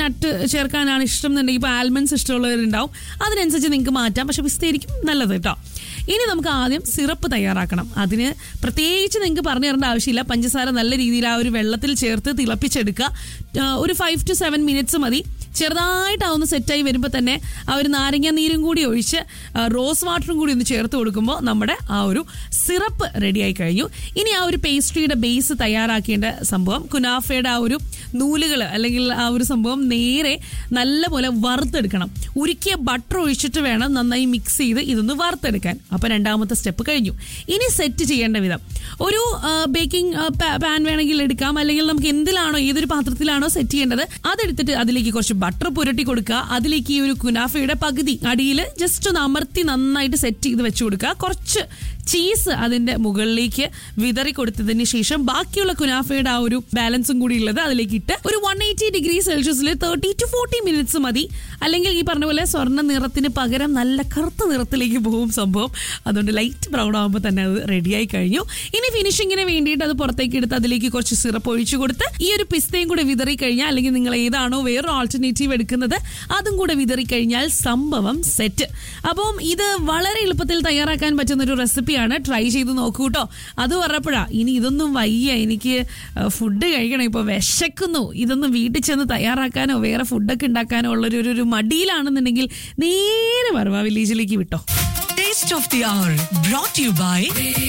നട്ട് ചേർക്കാനാണ് ഇഷ്ടം എന്നുണ്ടെങ്കിൽ ഇപ്പോൾ ആൽമണ്ട്സ് ഇഷ്ടമുള്ളവരുണ്ടാവും അതിനനുസരിച്ച് നിങ്ങൾക്ക് മാറ്റാം പക്ഷെ പിസ്തയായിരിക്കും നല്ലത് കേട്ടോ ഇനി നമുക്ക് ആദ്യം സിറപ്പ് തയ്യാറാക്കണം അതിന് പ്രത്യേകിച്ച് നിങ്ങൾക്ക് പറഞ്ഞു തരേണ്ട ആവശ്യമില്ല പഞ്ചസാര നല്ല രീതിയിൽ ആ ഒരു വെള്ളത്തിൽ ചേർത്ത് തിളപ്പിച്ചെടുക്കുക ആ, ഒരു ഫൈവ് ടു സെവൻ മിനിറ്റ്സ് മതി ചെറുതായിട്ടാവുന്ന സെറ്റായി വരുമ്പോൾ തന്നെ ആ ഒരു നാരങ്ങ നീരും കൂടി ഒഴിച്ച് ആ, റോസ് വാട്ടറും കൂടി ഒന്ന് ചേർത്ത് കൊടുക്കുമ്പോൾ നമ്മുടെ ആ ഒരു സിറപ്പ് റെഡിയായി കഴിഞ്ഞു ഇനി ആ ഒരു പേസ്ട്രിയുടെ ബേസ് തയ്യാറാക്കേണ്ട സംഭവം കുനാഫയുടെ ആ ഒരു നൂലുകൾ അല്ലെങ്കിൽ ആ ഒരു സംഭവം നേരെ നല്ലപോലെ വറുത്തെടുക്കണം ഉരുക്കിയ ബട്ടർ ഒഴിച്ചിട്ട് വേണം നന്നായി മിക്സ് ചെയ്ത് ഇതൊന്ന് വറുത്തെടുക്കാൻ അപ്പോൾ രണ്ടാമത്തെ സ്റ്റെപ്പ് കഴിഞ്ഞു ഇനി സെറ്റ് ചെയ്യേണ്ട വിധം ഒരു ബേക്കിംഗ് പാൻ വേണമെങ്കിൽ എടുക്കാം അല്ലെങ്കിൽ നമുക്ക് എന്തിലാണോ ഏതൊരു പാത്രത്തിലാണോ സെറ്റ് ചെയ്യേണ്ടത് അതെടുത്തിട്ട് അതിലേക്ക് കുറച്ച് ബട്ടർ പുരട്ടി കൊടുക്കുക അതിലേക്ക് ഈ ഒരു കുനാഫയുടെ പകുതി അടിയിൽ ജസ്റ്റ് ഒന്ന് അമർത്തി നന്നായിട്ട് സെറ്റ് ചെയ്ത് വെച്ച് കൊടുക്കുക കുറച്ച് ചീസ് അതിന്റെ മുകളിലേക്ക് വിതറി കൊടുത്തതിന് ശേഷം ബാക്കിയുള്ള കുനാഫയുടെ ആ ഒരു ബാലൻസും കൂടി ഉള്ളത് അതിലേക്ക് ഇട്ട് ഒരു വൺ എയ്റ്റി ഡിഗ്രി സെൽഷ്യസിൽ തേർട്ടി ടു ഫോർട്ടി മിനിറ്റ്സ് മതി അല്ലെങ്കിൽ ഈ പറഞ്ഞ പോലെ സ്വർണ്ണ നിറത്തിന് പകരം നല്ല കറുത്ത നിറത്തിലേക്ക് പോകും സംഭവം അതുകൊണ്ട് ലൈറ്റ് ബ്രൗൺ ആകുമ്പോൾ തന്നെ അത് റെഡിയായി കഴിഞ്ഞു ഇനി ഫിനിഷിങ്ങിന് വേണ്ടിയിട്ട് അത് പുറത്തേക്ക് എടുത്ത് അതിലേക്ക് കുറച്ച് സിറപ്പ് ഒഴിച്ചു കൊടുത്ത് ഈ ഒരു പിസ്തയും കൂടെ വിതറി കഴിഞ്ഞാൽ അല്ലെങ്കിൽ നിങ്ങൾ ഏതാണോ വേറൊരു ആൾട്ടർനേറ്റീവ് എടുക്കുന്നത് അതും കൂടെ വിതറി കഴിഞ്ഞാൽ സംഭവം സെറ്റ് അപ്പം ഇത് വളരെ എളുപ്പത്തിൽ തയ്യാറാക്കാൻ പറ്റുന്ന ഒരു റെസിപ്പിയാണ് ട്രൈ ചെയ്ത് നോക്കൂ കേട്ടോ അത് പറഞ്ഞപ്പോഴാ ഇനി ഇതൊന്നും വയ്യ എനിക്ക് ഫുഡ് കഴിക്കണം ഇപ്പോൾ വിശക്കുന്നു ഇതൊന്നും വീട്ടിൽ ചെന്ന് തയ്യാറാക്കാനോ വേറെ ഫുഡൊക്കെ ഉണ്ടാക്കാനോ ഉള്ളൊരു ഒരു- ഒരു മടിയിലാണെന്നുണ്ടെങ്കിൽ നേരെ വരവാ വില്ലേജിലേക്ക് വിട്ടോ Taste of the hour brought to you by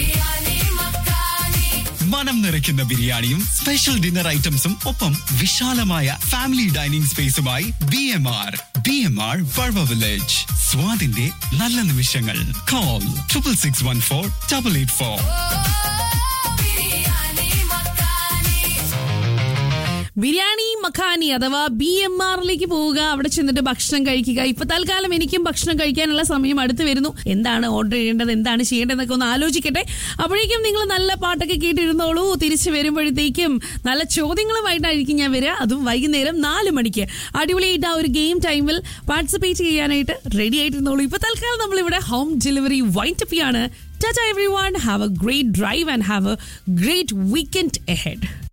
മനം നിറയ്ക്കുന്ന ബിരിയാണിയും സ്പെഷ്യൽ ഡിന്നർ ഐറ്റംസും ഒപ്പം വിശാലമായ ഫാമിലി ഡൈനിങ് സ്പേസുമായി B M R B M R വഴവ വില്ലേജ് സ്വാദിന്റെ നല്ല നിമിഷങ്ങൾ call triple six one four double eight four biryani makhani അഥവാ ബി എം ആറിലേക്ക് പോവുക അവിടെ ചെന്നിട്ട് ഭക്ഷണം കഴിക്കുക ഇപ്പൊ തൽക്കാലം എനിക്കും ഭക്ഷണം കഴിക്കാനുള്ള സമയം അടുത്ത് വരുന്നു എന്താണ് ഓർഡർ ചെയ്യേണ്ടത് എന്താണ് ചെയ്യേണ്ടതെന്നൊക്കെ ഒന്ന് ആലോചിക്കട്ടെ അപ്പോഴേക്കും നിങ്ങൾ നല്ല പാട്ടൊക്കെ കേട്ടിരുന്നോളൂ തിരിച്ചു വരുമ്പോഴത്തേക്കും നല്ല ചോദ്യങ്ങളുമായിട്ടായിരിക്കും ഞാൻ വരിക അതും വൈകുന്നേരം നാല് മണിക്ക് അടിപൊളിയായിട്ട് ആ ഒരു ഗെയിം ടൈമിൽ പാർട്ടിസിപ്പേറ്റ് ചെയ്യാനായിട്ട് റെഡി ആയിട്ടിരുന്നോളൂ ഇപ്പൊ തൽക്കാലം നമ്മളിവിടെ ഹോം ഡെലിവറി വൈൻഡപ്പ് ആണ് tata every one have a great drive and have a great weekend ahead